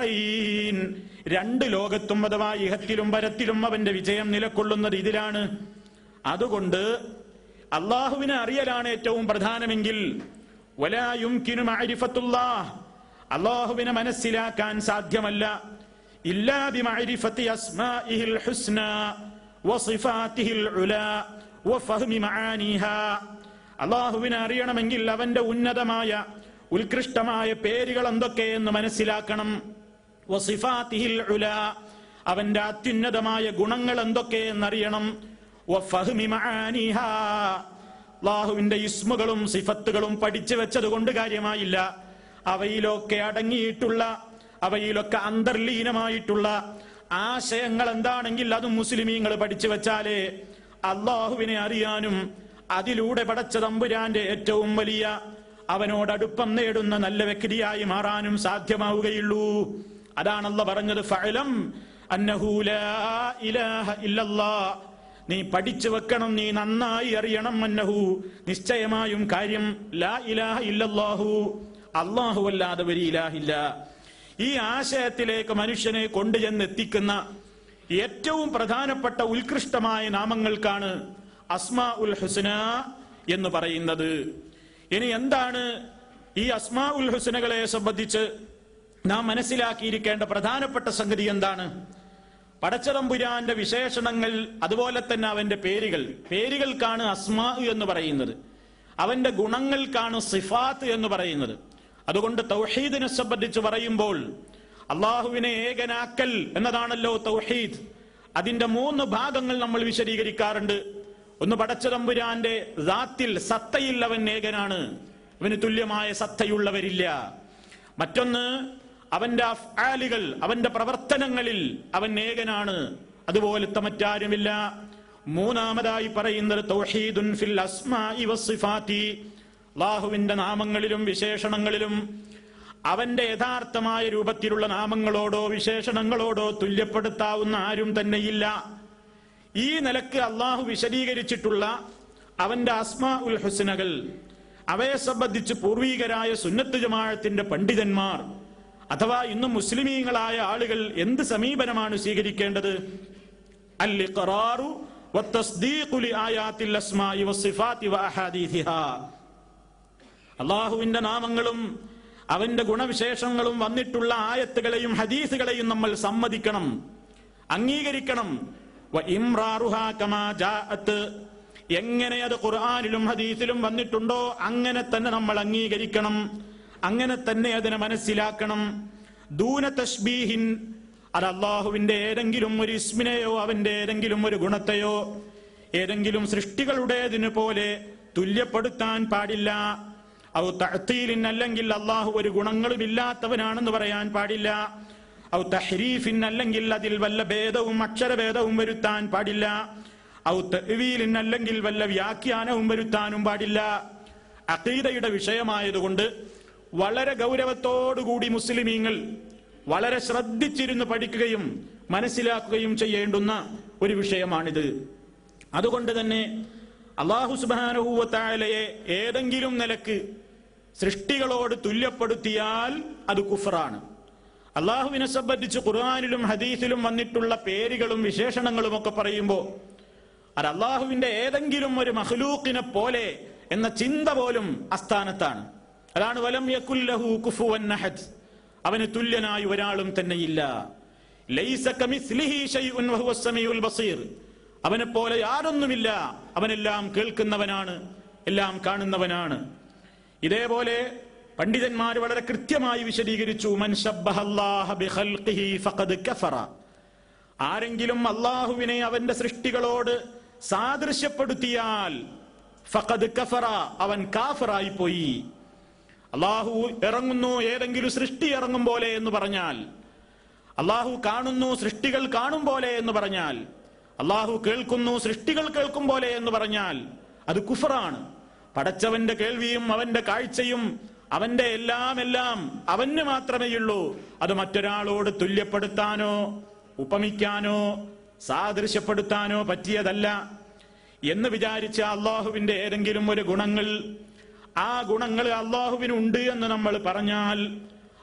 ദാറൈൻ രണ്ട് ലോകത്തും അഥവാ ഇഹത്തിലും പരത്തിലും അവന്റെ വിജയം നിലകൊള്ളുന്നത് ഇതിലാണ് അതുകൊണ്ട് അള്ളാഹുവിനെ അറിയലാണ് ഏറ്റവും പ്രധാനമെങ്കിൽ വലായുംകിനു മഅരിഫത്തുല്ലാഹ് അള്ളാഹുവിനെ മനസ്സിലാക്കാൻ സാധ്യമല്ല ഇല്ലാ ബിമഅരിഫത്തി അസ്മാഇഹിൽ ഹുസ്ന വസിഫാത്തിഹിൽ ഉലാ വഫഹ്മി മആനീഹാ അള്ളാഹുവിനെ അറിയണമെങ്കിൽ അവന്റെ ഉന്നതമായ ഉത്കൃഷ്ടമായ പേരുകൾ എന്തൊക്കെയെന്ന് മനസ്സിലാക്കണം വസിഫാത്തിഹിൽ ഉലാ അവന്റെ അത്യുന്നതമായ ഗുണങ്ങൾ എന്തൊക്കെയെന്നറിയണം വഫഹ്മി മആനീഹാ അള്ളാഹുവിന്റെ ഇസ്മുകളും സിഫത്തുകളും പഠിച്ചു വെച്ചത് കൊണ്ട് കാര്യമായില്ല അവയിലൊക്കെ അടങ്ങിയിട്ടുള്ള അവയിലൊക്കെ അന്തർലീനമായിട്ടുള്ള ആശയങ്ങൾ എന്താണെങ്കിൽ അതും മുസ്ലിമീങ്ങൾ പഠിച്ചു വെച്ചാലേ അള്ളാഹുവിനെ അറിയാനും അതിലൂടെ പടച്ച തമ്പുരാന്റെ ഏറ്റവും വലിയ അവനോടടുപ്പം നേടുന്ന നല്ല വ്യക്തിയായി മാറാനും സാധ്യമാവുകയുള്ളൂ അതാണല്ല പറഞ്ഞത് ഫഅലം അന്നഹു ലാ ഇലാഹ ഇല്ലല്ലാഹ് നീ പഠിച്ചു വെക്കണം നീ നന്നായി അറിയണം അന്നഹു നിശ്ചയമായും കാര്യം ലാ ഇലാഹ ഇല്ലല്ലാഹു അല്ലാഹു അല്ലാതെ ഒരു ഇലാഹില്ല ഈ ആശയത്തിലേക്ക് മനുഷ്യനെ കൊണ്ടുചെന്ന് എത്തിക്കുന്ന ഏറ്റവും പ്രധാനപ്പെട്ട ഉത്കൃഷ്ടമായ നാമങ്ങൾക്കാണ് അസ്മാ ഉൽ ഹുസ്ന എന്ന് പറയുന്നത് ഇനി എന്താണ് ഈ അസ്മാ ഉൽ ഹുസ്നകളെ സംബന്ധിച്ച് നാം മനസ്സിലാക്കിയിരിക്കേണ്ട പ്രധാനപ്പെട്ട സംഗതി എന്താണ് പടച്ചതമ്പുരാന്റെ വിശേഷണങ്ങൾ അതുപോലെ തന്നെ അവന്റെ പേരുകൾ പേരുകൾക്കാണ് അസ്മാ എന്ന് പറയുന്നത് അവന്റെ ഗുണങ്ങൾക്കാണ് സിഫാത്ത് എന്ന് പറയുന്നത് അതുകൊണ്ട് തൗഹീദിനെ സംബന്ധിച്ച് പറയുമ്പോൾ അള്ളാഹുവിനെ ഏകനാക്കൽ എന്നതാണല്ലോ തൗഹീദ് അതിന്റെ മൂന്ന് ഭാഗങ്ങൾ നമ്മൾ വിശദീകരിക്കാറുണ്ട് ഒന്ന് പടച്ചതമ്പുരാന്റെ ദാത്തിൽ സത്തയിൽ അവൻ ഏകനാണ് അവന് തുല്യമായ സത്തയുള്ളവരില്ല മറ്റൊന്ന് അവന്റെ അഫ്ആലുകൾ അവന്റെ പ്രവർത്തനങ്ങളിൽ അവൻ ഏകനാണ് അതുപോലത്തെ മറ്റാരുമില്ല മൂന്നാമതായി പറയുന്നത് തൗഹീദുൻ ഫിൽ അസ്മാഇ വസ്സിഫാത്തി അള്ളാഹുവിന്റെ നാമങ്ങളിലും വിശേഷണങ്ങളിലും അവന്റെ യഥാർത്ഥമായ രൂപത്തിലുള്ള നാമങ്ങളോടോ വിശേഷണങ്ങളോടോ തുല്യപ്പെടുത്താവുന്ന ആരും തന്നെയില്ല ഈ നിലക്ക് അള്ളാഹു വിശദീകരിച്ചിട്ടുള്ള അവന്റെ അസ്മാ ഉൽ ഹുസ്നകൾ അവയെ സംബന്ധിച്ച് പൂർവീകരായ സുന്നത്ത് ജമാഅത്തിന്റെ പണ്ഡിതന്മാർ അഥവാ ഇന്ന് മുസ്ലിമീങ്ങളായ ആളുകൾ എന്ത് സമീപനമാണ് സ്വീകരിക്കേണ്ടത് അൽ-ഇഖ്റാറു വത്തസ്ദീഖു ലിആയാത്തിൽ അസ്മാഇ വസ്സിഫാത്തി വഅഹാദീഥിഹാ അള്ളാഹുവിന്റെ നാമങ്ങളും അവന്റെ ഗുണവിശേഷങ്ങളും വന്നിട്ടുള്ള ആയത്തുകളെയും ഹദീസുകളെയും നമ്മൾ സമ്മതിക്കണം അംഗീകരിക്കണം വ ഇംറാറുഹാ കമാ ജാഅത്ത് എങ്ങനെ അത് ഖുർആനിലും ഹദീസിലും വന്നിട്ടുണ്ടോ അങ്ങനെ തന്നെ നമ്മൾ അംഗീകരിക്കണം അങ്ങനെ തന്നെ അതിനെ മനസ്സിലാക്കണം ദൂന തഷ്ബീഹിൻ അത് അള്ളാഹുവിന്റെ ഏതെങ്കിലും ഒരു ഇസ്മിനെയോ അവന്റെ ഏതെങ്കിലും ഒരു ഗുണത്തെയോ ഏതെങ്കിലും സൃഷ്ടികളുടേതിന് പോലെ തുല്യപ്പെടുത്താൻ പാടില്ല ഔ തഅ്തീലിൻ അല്ലെങ്കിൽ അള്ളാഹു ഒരു ഗുണങ്ങളും ഇല്ലാത്തവനാണെന്ന് പറയാൻ പാടില്ല ഔ തഹ്രീഫിൻ അല്ലെങ്കിൽ അതിൽ വല്ല ഭേദവും അക്ഷരഭേദവും വരുത്താൻ പാടില്ല ഔ തഅ്വീലിൻ അല്ലെങ്കിൽ വല്ല വ്യാഖ്യാനവും വരുത്താനും പാടില്ല അഖീദയുടെ വിഷയമായതുകൊണ്ട് വളരെ ഗൗരവത്തോടുകൂടി മുസ്ലിമീങ്ങൾ വളരെ ശ്രദ്ധിച്ചിരുന്ന് പഠിക്കുകയും മനസ്സിലാക്കുകയും ചെയ്യേണ്ടുന്ന ഒരു വിഷയമാണിത് അതുകൊണ്ട് തന്നെ അള്ളാഹു സുബാനുഭൂവത്തായാലയെ ഏതെങ്കിലും നിലക്ക് സൃഷ്ടികളോട് തുല്യപ്പെടുത്തിയാൽ അത് കുഫറാണ് അള്ളാഹുവിനെ സംബന്ധിച്ച് ഖുർആാനിലും ഹദീസിലും വന്നിട്ടുള്ള പേരുകളും വിശേഷണങ്ങളും ഒക്കെ പറയുമ്പോൾ അത് അള്ളാഹുവിന്റെ ഏതെങ്കിലും ഒരു മഹ്ലൂക്കിനെ പോലെ എന്ന ചിന്ത പോലും അസ്ഥാനത്താണ് അതാണ് വലം യകുല്ലഹു കുഫുവൻ അഹദ് അവന് തുല്യനായി ഒരാളും തന്നെയില്ല ലൈസ കമിസ്ലിഹി ശൈഉൻ വഹുവ സമീഉൽ ബസീർ അവനെ പോലെ യാതൊന്നുമില്ല അവനെല്ലാം കേൾക്കുന്നവനാണ് എല്ലാം കാണുന്നവനാണ് ഇതേപോലെ പണ്ഡിതന്മാർ വളരെ കൃത്യമായി വിശദീകരിച്ചു മൻ ശബ്ബഹല്ലാഹ ബിഖൽഖിഹി ഫഖദ് കഫറ ആരെങ്കിലും അള്ളാഹുവിനെ അവന്റെ സൃഷ്ടികളോട് സാദൃശ്യപ്പെടുത്തിയാൽ ഫഖദ് കഫറ അവൻ കാഫറായി പോയി അള്ളാഹു ഇറങ്ങുന്നു ഏതെങ്കിലും സൃഷ്ടി ഇറങ്ങും പോലെ എന്ന് പറഞ്ഞാൽ അള്ളാഹു കാണുന്നു സൃഷ്ടികൾ കാണും പോലെ എന്ന് പറഞ്ഞാൽ അള്ളാഹു കേൾക്കുന്നു സൃഷ്ടികൾ കേൾക്കും പോലെ എന്ന് പറഞ്ഞാൽ അത് കുഫറാണ് പടച്ചവന്റെ കേൾവിയും അവന്റെ കാഴ്ചയും അവന്റെ എല്ലാം എല്ലാം അവന് മാത്രമേയുള്ളൂ അത് മറ്റൊരാളോട് തുല്യപ്പെടുത്താനോ ഉപമിക്കാനോ സാദൃശ്യപ്പെടുത്താനോ പറ്റിയതല്ല എന്ന് വിചാരിച്ച അള്ളാഹുവിന്റെ ഏതെങ്കിലും ഒരു ഗുണങ്ങൾ ആ ഗുണങ്ങൾ അള്ളാഹുവിനുണ്ട് എന്ന് നമ്മൾ പറഞ്ഞാൽ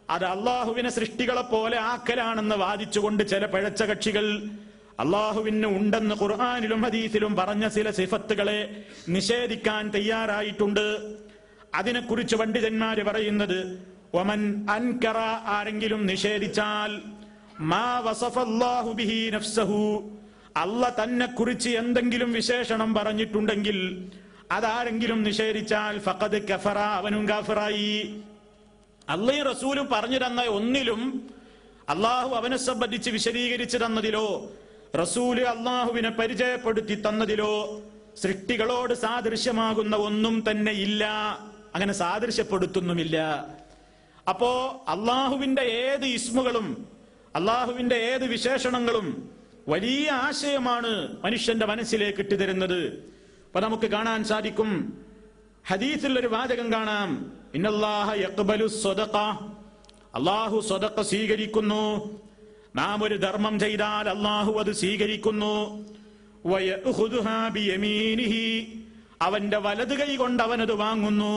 അത് അള്ളാഹുവിനെ സൃഷ്ടികളെ പോലെ ആക്കലാണെന്ന് വാദിച്ചുകൊണ്ട് ചില പിഴച്ച കക്ഷികൾ അള്ളാഹുവിന് ഉണ്ടെന്ന് ഖുർആാനിലും ഹദീസിലും പറഞ്ഞ ചില സിഫത്തുകളെ നിഷേധിക്കാൻ തയ്യാറായിട്ടുണ്ട് അതിനെക്കുറിച്ച് പണ്ഡിതന്മാര് പറയുന്നത് ഒമൻ അൻകറ ആരെങ്കിലും നിഷേധിച്ചാൽ മാ വസഫല്ലാഹു ബിഹി നഫ്സഹു അല്ല തന്നെ കുറിച്ച് എന്തെങ്കിലും വിശേഷണം പറഞ്ഞിട്ടുണ്ടെങ്കിൽ അതാരെങ്കിലും നിഷേധിച്ചാൽ ഫഖദ് കഫറ അവനും കാഫറായി അള്ളയും റസൂലും പറഞ്ഞു തന്ന ഒന്നിലും അള്ളാഹു അവനെ സംബന്ധിച്ച് വിശദീകരിച്ചു തന്നതിലോ റസൂല് അള്ളാഹുവിനെ പരിചയപ്പെടുത്തി തന്നതിലോ സൃഷ്ടികളോട് സാദൃശ്യമാകുന്ന ഒന്നും തന്നെ ഇല്ല അങ്ങനെ സാദൃശ്യപ്പെടുത്തുന്നുമില്ല അപ്പോ അള്ളാഹുവിന്റെ ഏത് ഇസ്മുകളും അള്ളാഹുവിന്റെ ഏത് വിശേഷണങ്ങളും വലിയ ആശയമാണ് മനുഷ്യന്റെ മനസ്സിലേക്ക് ഇട്ടുതരുന്നത് അപ്പൊ നമുക്ക് കാണാൻ സാധിക്കും ഹദീസിൽ ഒരു വാചകം കാണാം ഇന്നല്ലാഹ യഖ്ബലു സ്വദഖ അള്ളാഹു സ്വതക്ക സ്വീകരിക്കുന്നു നാം ഒരു ധർമ്മം ചെയ്താൽ അള്ളാഹു അത് സ്വീകരിക്കുന്നു വയഖുദുഹാ ബിയമീനിഹി. അവന്റെ വലത് കൈ കൊണ്ട് അവനത് വാങ്ങുന്നു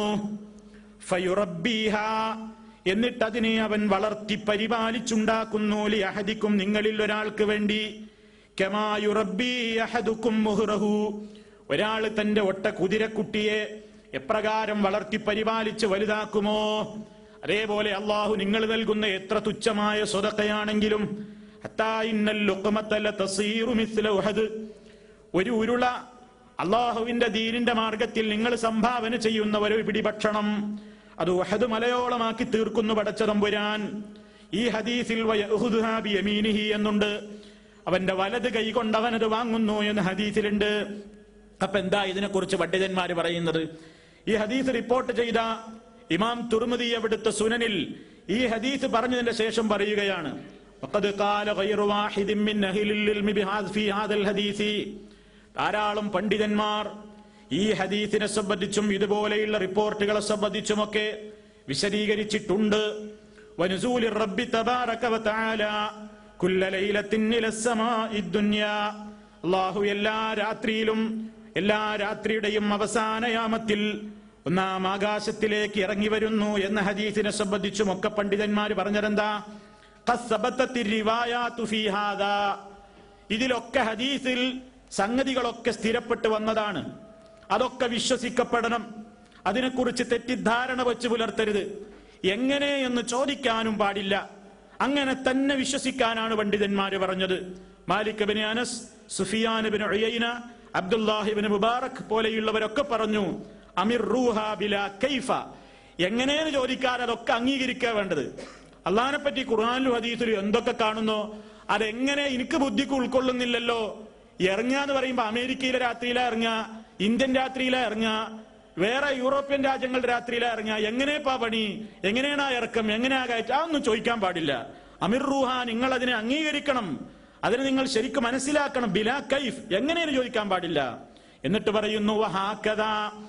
ഫയുറബ്ബീഹ. എന്നിട്ട് അതിനെ അവൻ വളർത്തി പരിപാലിച്ചുണ്ടാക്കുന്നു ലി അഹദിക്കും നിങ്ങളിൽ ഒരാൾക്ക് വേണ്ടി കമായുറബ്ബി അഹദുക്കും മുഹ്റഹു ഒരാൾ തന്റെ ഒട്ട കുതിരക്കുട്ടിയെ എപ്രകാരം വളർത്തി പരിപാലിച്ച് വലുതാക്കുമോ അതേപോലെ അള്ളാഹു നിങ്ങൾ നൽകുന്ന എത്ര തുച്ഛമായ സ്വതക്കയാണെങ്കിലും ഹത്താ ഇന്നൽ ലുഖ്മത്തല തസീറു മിസ്ല ഉഹദ്. ഒരു ഉരുള അള്ളാഹുവിന്റെ ദീനിന്റെ മാർഗത്തിൽ നിങ്ങൾ സംഭാവന ചെയ്യുന്ന ഒരു പിടി ഭക്ഷണം അത് ഉഹദ് മലയോളമാക്കി തീർക്കുന്നു പടച്ചതമ്പുരാൻ ഈ ഹദീസിൽ വയഹുദുഹാ ബിയമീനിഹി എന്നുണ്ട് അവന്റെ വലത് കൈ കൊണ്ട് അവനത് വാങ്ങുന്നു എന്ന് ഹദീസിലുണ്ട് അപ്പൊ എന്താ ഇതിനെക്കുറിച്ച് പണ്ഡിതന്മാര് പറയുന്നത് ഈ ഹദീസ് റിപ്പോർട്ട് ചെയ്ത ഇമാം തുർമുദി അവിടുത്തെ സുനനിൽ ഈ ഹദീസ് പറഞ്ഞതിന്റെ ശേഷം പറയുകയാണ് وقد قال غير واحد من أهل العلم بهذا- في هذا الحديث ധാരാളം പണ്ഡിതന്മാർ ഈ ഹദീസിനെ സംബന്ധിച്ചും ഇതുപോലെയുള്ള റിപ്പോർട്ടുകളെ സംബന്ധിച്ചുമൊക്കെ വിശദീകരിച്ചിട്ടുണ്ട് വനുസൂലി റബ്ബി തബാറക വതആല കുല്ല ലൈലത്തിൻ ഇല السماء الدنيا അല്ലാഹു എല്ലാ രാത്രിയിലും എല്ലാ രാത്രിയുടെയും അവസാന യാമത്തിൽ ഒന്നാം ആകാശത്തിലേക്ക് ഇറങ്ങി വരുന്നു എന്ന ഹദീസിനെ സംബന്ധിച്ചും ഒക്കെ പണ്ഡിതന്മാർ പറഞ്ഞതെന്താ ഖസ്സബത്തത്തി റിവായാതു ഫീ ഹാദാ. ഇതിലൊക്കെ ഹദീസിൽ സംഗതികളൊക്കെ സ്ഥിരപ്പെട്ട് വന്നതാണ് അതൊക്കെ വിശ്വസിക്കപ്പെടണം അതിനെക്കുറിച്ച് തെറ്റിദ്ധാരണ വെച്ച് പുലർത്തരുത് എങ്ങനെ എന്ന് ചോദിക്കാനും പാടില്ല അങ്ങനെ തന്നെ വിശ്വസിക്കാനാണ് പണ്ഡിതന്മാര് പറഞ്ഞത് Malik bin Anas Sufyan bin Uyaina Abdullah ibn Mubarak പോലെയുള്ളവരൊക്കെ പറഞ്ഞു അമിർ റൂഹ ബില കൈഫ എങ്ങനെയെന്ന് ചോദിക്കാതെ അതൊക്കെ അംഗീകരിക്കുക വേണ്ടത് അള്ളഹാനെ പറ്റി ഖുർആാനിലും ഹദീസിലും എന്തൊക്കെ കാണുന്നോ അതെങ്ങനെ എനിക്ക് ബുദ്ധിക്ക് ഉൾക്കൊള്ളുന്നില്ലല്ലോ ഇറങ്ങുക എന്ന് പറയുമ്പോ അമേരിക്കയിലെ രാത്രിയിലാ ഇറങ്ങുക ഇന്ത്യൻ രാത്രിയിലാ ഇറങ്ങുക വേറെ യൂറോപ്യൻ രാജ്യങ്ങളുടെ രാത്രിയിലാ ഇറങ്ങുക എങ്ങനെയപ്പാ പണി എങ്ങനെയാണ് ആ ഇറക്കം എങ്ങനെയാ കയറ്റം അതൊന്നും ചോദിക്കാൻ പാടില്ല അമിർ റൂഹ നിങ്ങൾ അതിനെ അംഗീകരിക്കണം അതിനെ നിങ്ങൾ ശരിക്കും മനസ്സിലാക്കണം ബിലാ കൈഫ് എങ്ങനെയെന്ന് ചോദിക്കാൻ പാടില്ല എന്നിട്ട് പറയുന്നു വഹാക്കഥ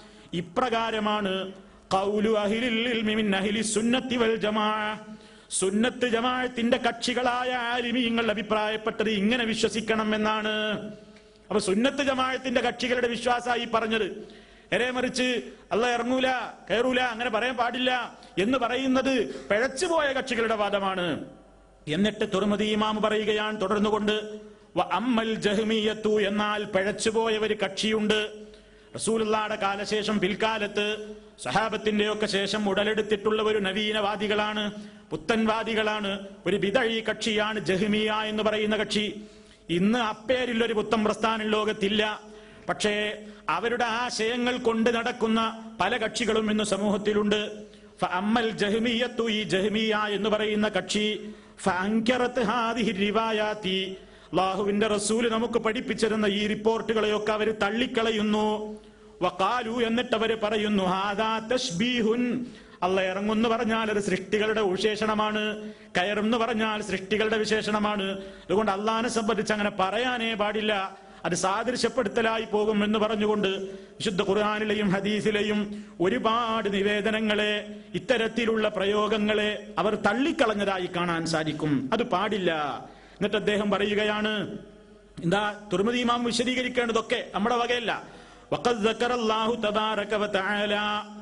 ഇപ്രകാരമാണ് ഖൗലു അഹ്ലിൽ ഇൽമി മിൻ അഹ്ലി സുന്നത്തി വൽ ജമാഅ സുന്നത്ത് ജമാഅത്തിന്റെ കക്ഷികളായ ആലിമീങ്ങൾ അഭിപ്രായപ്പെട്ടത് ഇങ്ങനെ വിശ്വസിക്കണം എന്നാണ് അപ്പൊ സുന്നത്ത് ജമാഅത്തിന്റെ കക്ഷികളുടെ വിശ്വാസമായി പറഞ്ഞത് എരേ മറിച്ച് അല്ല ഇറങ്ങൂല കയറൂല അങ്ങനെ പറയാൻ പാടില്ല എന്ന് പറയുന്നത് പിഴച്ചുപോയ കക്ഷികളുടെ വാദമാണ് എന്നിട്ട് തുറമതി ഇമാം പറയുകയാണ് തുടർന്നുകൊണ്ട് വ അമ്മൽ ജഹ്മിയത്തു എന്നാൽ പിഴച്ചുപോയ ഒരു കക്ഷിയുണ്ട് റസൂലുള്ളാടെ കാലശേഷം പിൽക്കാലത്ത് സഹാബത്തിന്റെ ഒക്കെ ശേഷം ഉടലെടുത്തിട്ടുള്ള ഒരു നവീനവാദികളാണ് പുത്തൻവാദികളാണ് ഒരു വിതഴി കക്ഷിയാണ് ജഹ്മിയ എന്ന് പറയുന്ന കക്ഷി ഇന്ന് അപ്പേരിൽ ഒരു പുത്തൻ പ്രസ്ഥാനം ലോകത്തില്ല പക്ഷേ അവരുടെ ആശയങ്ങൾ കൊണ്ട് നടക്കുന്ന പല കക്ഷികളും ഇന്ന് സമൂഹത്തിലുണ്ട് അമ്മൽ ജഹ്മിയത്തു ഈ ജഹ്മിയ എന്ന് പറയുന്ന കക്ഷി ഫഅൻകറത്ത് ഹാദിഹി റിവായാത്തി അള്ളാഹുവിന്റെ റസൂല് നമുക്ക് പഠിപ്പിച്ചിരുന്ന ഈ റിപ്പോർട്ടുകളെയൊക്കെ അവർ തള്ളിക്കളയുന്നു വക്കാലു എന്നിട്ട് അവർ പറയുന്നു ഹാദാ തശ്ബീഹുൻ അല്ല ഇറങ്ങുന്നു പറഞ്ഞാൽ അത് സൃഷ്ടികളുടെ വിശേഷണമാണ് കയറുന്നു പറഞ്ഞാൽ സൃഷ്ടികളുടെ വിശേഷണമാണ് അതുകൊണ്ട് അള്ളാഹിനെ സംബന്ധിച്ച് അങ്ങനെ പറയാനേ പാടില്ല അത് സാദൃശ്യപ്പെടുത്തലായി പോകും എന്ന് പറഞ്ഞുകൊണ്ട് വിശുദ്ധ ഖുർആാനിലെയും ഹദീസിലെയും ഒരുപാട് നിവേദനങ്ങളെ ഇത്തരത്തിലുള്ള പ്രയോഗങ്ങളെ അവർ തള്ളിക്കളഞ്ഞതായി കാണാൻ സാധിക്കും അത് പാടില്ല എന്നിട്ട് അദ്ദേഹം പറയുകയാണ് എന്താ തുറമുദി ഇമാം വിശദീകരിക്കേണ്ടതൊക്കെ നമ്മുടെ വകയല്ല വഖദ് ദക്കറല്ലാഹു തബാറക വതആല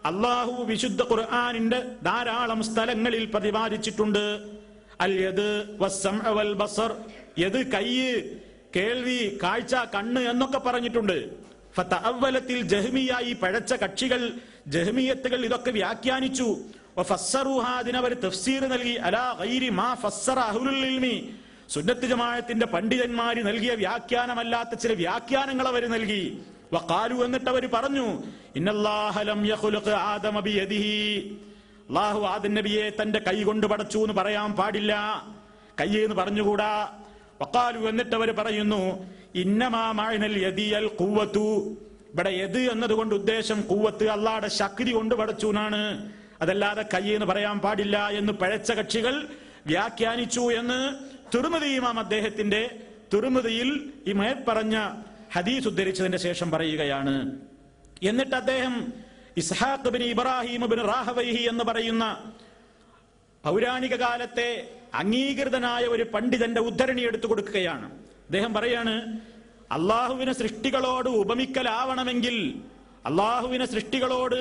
അള്ളാഹു വിശുദ്ധ ഖുർആാനിന്റെ ധാരാളം സ്ഥലങ്ങളിൽ പ്രതിപാദിച്ചിട്ടുണ്ട് അൽ യദ് വസ്സംഅ വൽ ബസർ യത് കയ്യ് കേൾവി കാഴ്ച കണ്ണ് എന്നൊക്കെ പറഞ്ഞിട്ടുണ്ട് ഫതഅവ്വലത്തിൽ ജഹ്മിയായി പഴച്ച കക്ഷികൾ ജഹ്മിയത്തുകൾ ഇതൊക്കെ വ്യാഖ്യാനിച്ചു വഫസ്സറുഹാ അതിനവർ തഫ്സീർ നൽകി അലാ ഗൈരി മാ ഫസ്സറ അഹ്ലുൽ ഇൽമി സുന്നത്ത് ജമാഅത്തിന്റെ പണ്ഡിതന്മാര് നൽകിയ വ്യാഖ്യാനമല്ലാത്ത ചില വ്യാഖ്യാനങ്ങൾ അവർ നൽകി വഖാലു എന്നിട്ട് അവർ പറഞ്ഞു ഇന്നല്ലാഹ ലം യഖ്ലുഖ് ആദമ ബിയദിഹി അള്ളാഹു ആദൻ നബിയെ തന്റെ കൈ കൊണ്ട് പടച്ചു എന്ന് പറയാൻ പാടില്ല കൈ എന്ന് പറഞ്ഞുകൂടാ വക്കാലു എന്നിട്ട് അവർ പറയുന്നു ഇന്നമാൽ യദിയൽ കൂവത്തു ഇവിടെ യദ് എന്നതുകൊണ്ട് ഉദ്ദേശം കൂവത്ത് അള്ളാടെ ശക്തി കൊണ്ട് പടച്ചു എന്നാണ് അതല്ലാതെ കൈ എന്ന് പറയാൻ പാടില്ല എന്ന് പഴച്ച കക്ഷികൾ വ്യാഖ്യാനിച്ചു എന്ന് തുറമുതി ഇമാം അദ്ദേഹത്തിന്റെ തുറമുതിയിൽ ഈ മേൽപ്പറഞ്ഞ ഹദീസ് ഉദ്ധരിച്ചതിന്റെ ശേഷം പറയുകയാണ് എന്നിട്ട് അദ്ദേഹം Ishaq bin Ibrahim bin Rahawayh എന്ന് പറയുന്ന പൗരാണിക കാലത്തെ അംഗീകൃതനായ ഒരു പണ്ഡിതന്റെ ഉദ്ധരണി എടുത്തു കൊടുക്കുകയാണ് അദ്ദേഹം പറയാണ് അള്ളാഹുവിനെ സൃഷ്ടികളോട് ഉപമിക്കലാവണമെങ്കിൽ അള്ളാഹുവിനെ സൃഷ്ടികളോട്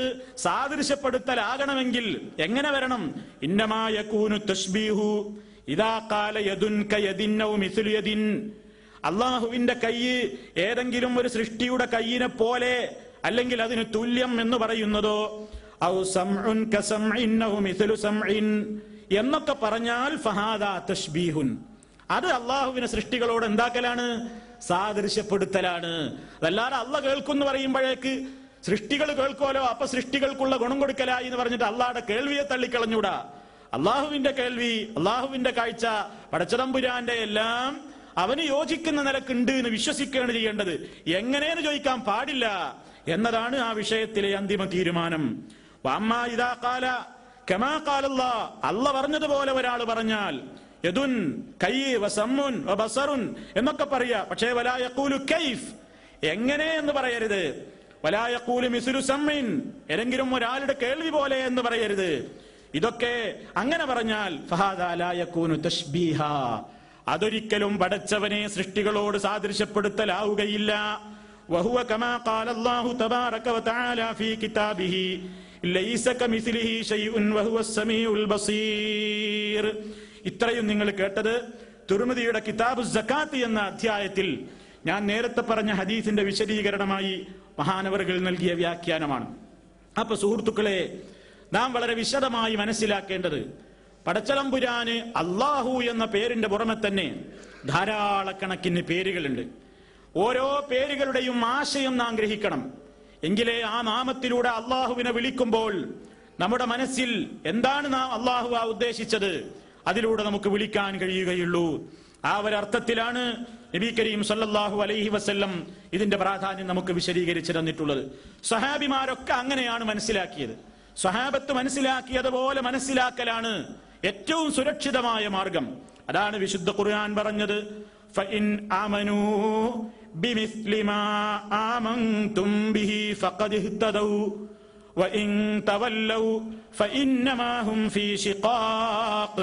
സാദൃശ്യപ്പെടുത്തലാകണമെങ്കിൽ എങ്ങനെ വരണം ഇന്നമായ കൂനു തഷ്ബീഹു ഇതാ കാല യദുൻ കയദിന്നൗ മിസുൽ യദിൻ അള്ളാഹുവിന്റെ കൈ ഏതെങ്കിലും ഒരു സൃഷ്ടിയുടെ കൈയിനെ പോലെ അല്ലെങ്കിൽ അതിന് തുല്യം എന്ന് പറയുന്നതോ ഔ സംഉൻ കസംഇൻ ഔ മിസ്ലു സംഇൻ എന്നൊക്കെ പറഞ്ഞാൽ ഫഹാദ തഷ്ബീഹുൻ അത് അള്ളാഹുവിനെ സൃഷ്ടികളോട് എന്താക്കലാണ് സാദൃശ്യപ്പെടുത്തലാണ് അതല്ലാതെ അള്ള കേൾക്കുന്നു പറയുമ്പോഴേക്ക് സൃഷ്ടികൾ കേൾക്കുമല്ലോ അപ്പൊ സൃഷ്ടികൾക്കുള്ള ഗുണം കൊടുക്കലായി എന്ന് പറഞ്ഞിട്ട് അള്ളാഹുടെ കേൾവിയെ തള്ളിക്കളഞ്ഞൂടാ അള്ളാഹുവിന്റെ കേൾവി അള്ളാഹുവിന്റെ കാഴ്ച പടച്ചതമ്പുരാന്റെ എല്ലാം അവന് യോജിക്കുന്ന നിലക്കുണ്ട് എന്ന് വിശ്വസിക്കുകയാണ് ചെയ്യേണ്ടത് എങ്ങനെയെന്ന് ചോദിക്കാൻ പാടില്ല എന്നതാണ് ആ വിഷയത്തിലെ അന്തിമ തീരുമാനം വാമ്മാ ഇതാ കാല കമാ കാലല്ല അല്ല പറഞ്ഞതുപോലെ ഒരാൾ പറഞ്ഞാൽ യദുൻ കൈ വസമ്മുൻ ബസറുൻ എന്നൊക്കെ പറയാ പക്ഷേ വലായക്കൂലു കൈഫ് എങ്ങനെ എന്ന് പറയരുത് വലായക്കൂലു മിസുലു സമ്മിൻ ഏതെങ്കിലും ഒരാളുടെ കേൾവി പോലെ എന്ന് പറയരുത് ഇതൊക്കെ അങ്ങനെ പറഞ്ഞാൽ ഫഹാദാലായക്കൂനു തഷ്ബീഹ അതൊരിക്കലും പടച്ചവനെ സൃഷ്ടികളോട് സാദൃശ്യപ്പെടുത്തലാവുകയില്ല وهو كما قال الله تبارك وتعالى في كتابه ليس كمثله شيء وهو السميع البصير ഇത്രയും നിങ്ങൾ കേട്ടത് തുർമുദിയുടെ കിതാബ് സക്കാത്ത് എന്ന അധ്യായത്തിൽ ഞാൻ നേരത്തെ പറഞ്ഞ ഹദീസിന്റെ വിശദീകരണമായി മഹാനവറുകൾ നൽകിയ വ്യാഖ്യാനമാണ് അപ്പൊ സുഹൃത്തുക്കളെ നാം വളരെ വിശദമായി മനസ്സിലാക്കേണ്ടത് പടച്ചലമ്പുരാന് അള്ളാഹു എന്ന പേരിന്റെ പുറമെ തന്നെ ധാരാളക്കണക്കിന് പേരുകളുണ്ട് ഓരോ പേരുകളുടെയും ആശയം നാം ഗ്രഹിക്കണം എങ്കിലേ ആ നാമത്തിലൂടെ അള്ളാഹുവിനെ വിളിക്കുമ്പോൾ നമ്മുടെ മനസ്സിൽ എന്താണ് നാം അള്ളാഹു ആ ഉദ്ദേശിച്ചത് അതിലൂടെ നമുക്ക് വിളിക്കാൻ കഴിയുകയുള്ളൂ ആ ഒരർത്ഥത്തിലാണ് നബി കരീം സല്ലല്ലാഹു അലൈഹി വസല്ലം ഇതിന്റെ പ്രാധാന്യം നമുക്ക് വിശദീകരിച്ചു തന്നിട്ടുള്ളത് സഹാബിമാരൊക്കെ അങ്ങനെയാണ് മനസ്സിലാക്കിയത് സ്വഹാബത്ത് മനസ്സിലാക്കിയതുപോലെ മനസ്സിലാക്കലാണ് ഏറ്റവും സുരക്ഷിതമായ മാർഗം അതാണ് വിശുദ്ധ ഖുർആൻ പറഞ്ഞത് فإن آمنوا بمثل ما آمنتم به فقد اهتدوا وإن تولوا فإنما هم في شقاق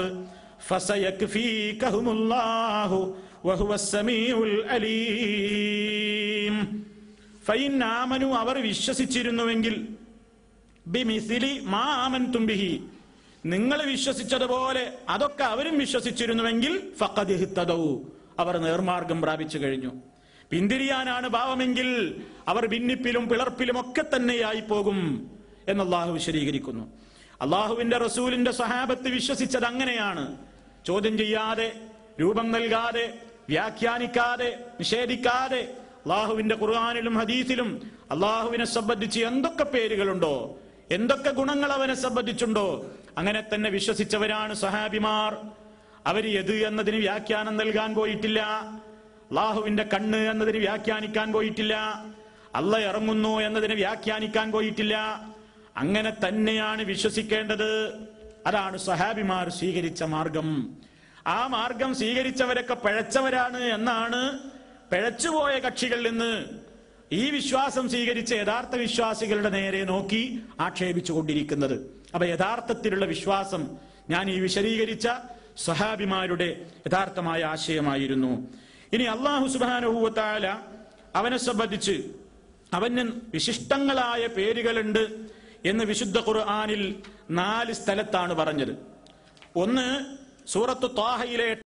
فسيكفيكهم الله وهو السميع العليم فإن آمنوا അവർ വിശ്വസിച്ചിരുന്നുവെങ്കിൽ ബിമിസിലി മാ ആമൻതും ബിഹി നിങ്ങൾ വിശ്വസിച്ചതുപോലെ അതൊക്കെ അവരും വിശ്വസിച്ചിരുന്നുവെങ്കിൽ ഫഖദ് ഇഹ്തദൗ അവർ നേർമാർഗം പ്രാപിച്ചു കഴിഞ്ഞു പിന്തിരിയാനാണ് ഭാവമെങ്കിൽ അവർ ഭിന്നിപ്പിലും പിളർപ്പിലും ഒക്കെ തന്നെയായി പോകും എന്ന് അള്ളാഹു വിശദീകരിക്കുന്നു അള്ളാഹുവിന്റെ റസൂലിന്റെ സഹാബത്ത് വിശ്വസിച്ചത് അങ്ങനെയാണ് ചോദ്യം ചെയ്യാതെ രൂപം നൽകാതെ വ്യാഖ്യാനിക്കാതെ നിഷേധിക്കാതെ അള്ളാഹുവിന്റെ ഖുർആാനിലും ഹദീസിലും അള്ളാഹുവിനെ സംബന്ധിച്ച് എന്തൊക്കെ പേരുകളുണ്ടോ എന്തൊക്കെ ഗുണങ്ങൾ അവനെ സംബന്ധിച്ചുണ്ടോ അങ്ങനെ തന്നെ വിശ്വസിച്ചവരാണ് സഹാബിമാർ അവർ എത് എന്നതിന് വ്യാഖ്യാനം നൽകാൻ പോയിട്ടില്ല അള്ളാഹുവിന്റെ കണ്ണ് എന്നതിന് വ്യാഖ്യാനിക്കാൻ പോയിട്ടില്ല അല്ല ഇറങ്ങുന്നു എന്നതിന് വ്യാഖ്യാനിക്കാൻ പോയിട്ടില്ല അങ്ങനെ തന്നെയാണ് വിശ്വസിക്കേണ്ടത് അതാണ് സഹാബിമാർ സ്വീകരിച്ച മാർഗം ആ മാർഗം സ്വീകരിച്ചവരൊക്കെ പിഴച്ചവരാണ് എന്നാണ് പിഴച്ചുപോയ കക്ഷികളിൽ നിന്ന് ഈ വിശ്വാസം സ്വീകരിച്ച യഥാർത്ഥ വിശ്വാസികളുടെ നേരെ നോക്കി ആക്ഷേപിച്ചു കൊണ്ടിരിക്കുന്നത് അപ്പൊ യഥാർത്ഥത്തിലുള്ള വിശ്വാസം ഞാൻ ഈ വിശദീകരിച്ച സഹാബിമാരുടെ യഥാർത്ഥമായ ആശയമായിരുന്നു ഇനി അള്ളാഹു സുബാനുഭൂവത്താല അവനെ സംബന്ധിച്ച് അവന് വിശിഷ്ടങ്ങളായ പേരുകളുണ്ട് എന്ന് വിശുദ്ധ ഖുർആനിൽ നാല് സ്ഥലത്താണ് പറഞ്ഞത് ഒന്ന് സൂറത്തു താഹയിലെ